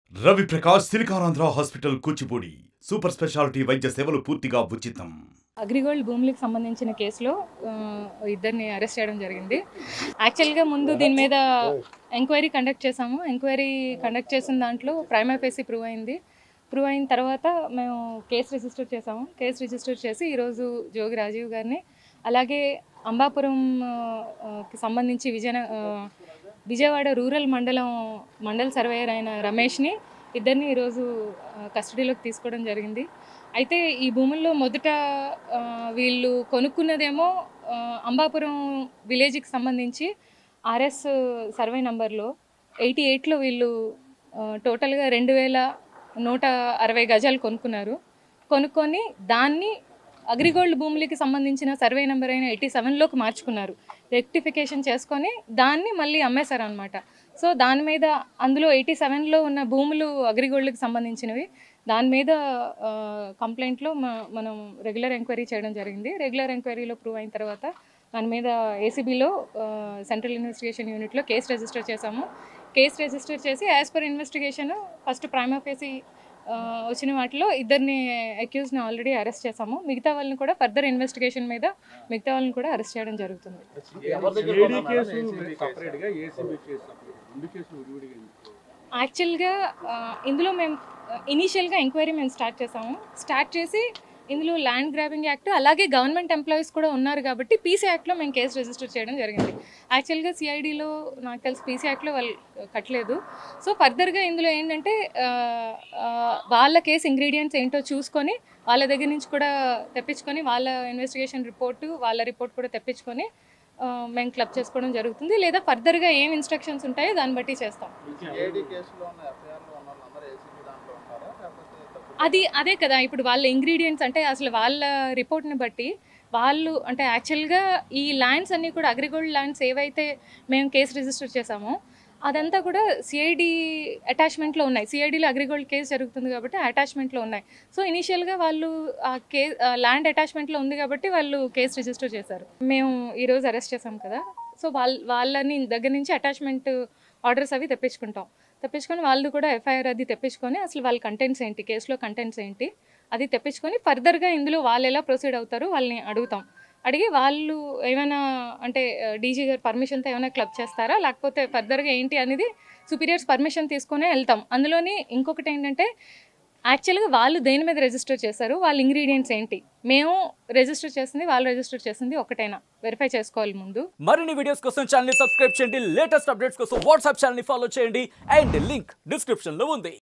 Ravi Prakash Siliconandhra hospital Kuchipudi super speciality వైద్య సేవలు పూర్తిగా ఉచితం అగ్రిగోల్డ్ భూములకు సంబంధించిన కేసులో ఆ, ఇద్దరిని అరెస్ట్ చేయడం జరిగింది యాక్చువల్గా ముందు దీని మీద ఎంక్వైరీ కండక్ట్ చేసాము ఎంక్వైరీ కండక్ట్ చేసిన దాంట్లో ప్రైమా ఫేసి ప్రూవ్ అయింది ప్రూవ్ అయిన తర్వాత మేము కేసు రిజిస్టర్ చేసాము కేసు రిజిస్టర్ చేసి ఈరోజు జోగి రాజీవ్ గారిని అలాగే అంబాపురం ఆ, ఆ, కి సంబంధించి విజయ ఆ, విజయవాడ రూరల్ మండలం మండల సర్వేయర్ అయిన రమేష్ని ఇద్దరిని ఈరోజు ఆ, కస్టడీలోకి తీసుకోవడం జరిగింది అయితే ఈ భూముల్లో మొదట ఆ, వీళ్ళు కొనుక్కున్నదేమో ఆ, అంబాపురం విలేజ్కి సంబంధించి ఆర్ఎస్ సర్వే నంబర్లో ఎయిటీ ఎయిట్లో వీళ్ళు ఆ, టోటల్గా రెండు వేల నూట అరవై గజాలు కొనుక్కున్నారు కొనుక్కొని దాన్ని అగ్రిగోల్డ్ భూములకి సంబంధించిన సర్వే నెంబర్ అయిన ఎయిటీ సెవెన్లోకి మార్చుకున్నారు రెక్టిఫికేషన్ చేసుకొని దాన్ని మళ్ళీ అమ్మేశారు అనమాట సో దాని మీద అందులో ఎయిటీ సెవెన్లో ఉన్న భూములు అగ్రిగోల్డ్కి సంబంధించినవి దాని మీద కంప్లైంట్లో మనం రెగ్యులర్ ఎంక్వైరీ చేయడం జరిగింది రెగ్యులర్ ఎంక్వైరీలో ప్రూవ్ అయిన తర్వాత దాని మీద ఏసీబీలో సెంట్రల్ ఇన్వెస్టిగేషన్ యూనిట్లో కేసు రిజిస్టర్ చేశాము కేసు రిజిస్టర్ చేసి as per investigation first prima facie వచ్చిన వాటిలో ఇద్దరిని అక్యూజ్ని ఆల్రెడీ అరెస్ట్ చేశాము మిగతా వాళ్ళని కూడా ఫర్దర్ ఇన్వెస్టిగేషన్ మీద మిగతా వాళ్ళని కూడా అరెస్ట్ చేయడం జరుగుతుంది ఏడీ కేసు సపరేట్ గా ఏసీబీ కేసు సపరేట్ రెండు కేసులు విడివిడిగా ఎందుకు? యాక్చువల్గా ఆ, ఇందులో మేము ఇనీషియల్గా ఎంక్వైరీ మేము స్టార్ట్ చేసాము స్టార్ట్ చేసి ఇందులో ల్యాండ్ గ్రాబింగ్ యాక్ట్ అలాగే గవర్నమెంట్ ఎంప్లాయీస్ కూడా ఉన్నారు కాబట్టి పీసీ యాక్ట్లో మేము కేసు రిజిస్టర్ చేయడం జరిగింది యాక్చువల్గా సిఐడిలో నాకు తెలిసి పీసీ యాక్ట్లో వాళ్ళు కట్టలేదు సో ఫర్దర్గా ఇందులో ఏంటంటే ఆ, ఆ, వాళ్ళ కేసు ఇంగ్రీడియంట్స్ ఏంటో చూసుకొని వాళ్ళ దగ్గర నుంచి కూడా తెప్పించుకొని వాళ్ళ ఇన్వెస్టిగేషన్ రిపోర్టు వాళ్ళ రిపోర్ట్ కూడా తెప్పించుకొని ఆ, మేము క్లబ్ చేసుకోవడం జరుగుతుంది లేదా ఫర్దర్గా ఏం ఇన్స్ట్రక్షన్స్ ఉంటాయో దాన్ని బట్టి చేస్తాం ఏడీ కేసులో ఉన్న ఎఫ్ఐఆర్లో ఉన్న వాళ్ళందరూ ఏసీబీ దాంట్లో ఉంటారా లేకపోతే తప్పు అది అదే కదా ఇప్పుడు వాళ్ళ ఇంగ్రీడియంట్స్ అంటే అసలు వాళ్ళ రిపోర్ట్ని బట్టి వాళ్ళు అంటే యాక్చువల్గా ఈ ల్యాండ్స్ అన్నీ కూడా అగ్రిగోల్డ్ ల్యాండ్స్ ఏవైతే మేము కేసు రిజిస్టర్ చేసామో అదంతా కూడా సిఐడి అటాచ్మెంట్లో ఉన్నాయి సిఐడిలో అగ్రిగోల్డ్ కేసు జరుగుతుంది కాబట్టి అటాచ్మెంట్లో ఉన్నాయి సో ఇనీషియల్గా వాళ్ళు ఆ కే ల్యాండ్ అటాచ్మెంట్లో ఉంది కాబట్టి వాళ్ళు కేసు రిజిస్టర్ చేశారు మేము ఈరోజు అరెస్ట్ చేసాం కదా సో వాళ్ళ వాళ్ళని దగ్గర నుంచి అటాచ్మెంట్ ఆర్డర్స్ అవి తెప్పించుకుంటాం తెప్పించుకొని వాళ్ళు కూడా ఎఫ్ఐఆర్ అది తెప్పించుకొని అసలు వాళ్ళ కంటెంట్స్ ఏంటి కేసులో కంటెంట్స్ ఏంటి అది తెప్పించుకొని ఫర్దర్గా ఇందులో వాళ్ళు ఎలా ప్రొసీడ్ అవుతారో వాళ్ళని అడుగుతాం అడిగి వాళ్ళు ఏమైనా అంటే డీజీ గారు పర్మిషన్తో ఏమైనా క్లబ్ చేస్తారా లేకపోతే ఫర్దర్గా ఏంటి అనేది సుపీరియర్స్ పర్మిషన్ తీసుకునే వెళ్తాం అందులోని ఇంకొకటి ఏంటంటే యాక్చువల్గా వాళ్ళు దేని మీద రిజిస్టర్ చేశారు వాళ్ళ ఇంగ్రీడియంట్స్ ఏంటి మేము రిజిస్టర్ చేసింది వాళ్ళు రిజిస్టర్ చేసింది ఒకటేనా వెరిఫై చేసుకోవాలి ముందు మరిన్ని వీడియోస్ కోసం ఛానల్ సబ్స్క్రైబ్ చేయండి లేటెస్ట్ అప్డేట్స్ కోసం వాట్సాప్ ఛానల్ ఫాలో చేయండి అండ్ లింక్ డిస్క్రిప్షన్ లో ఉంది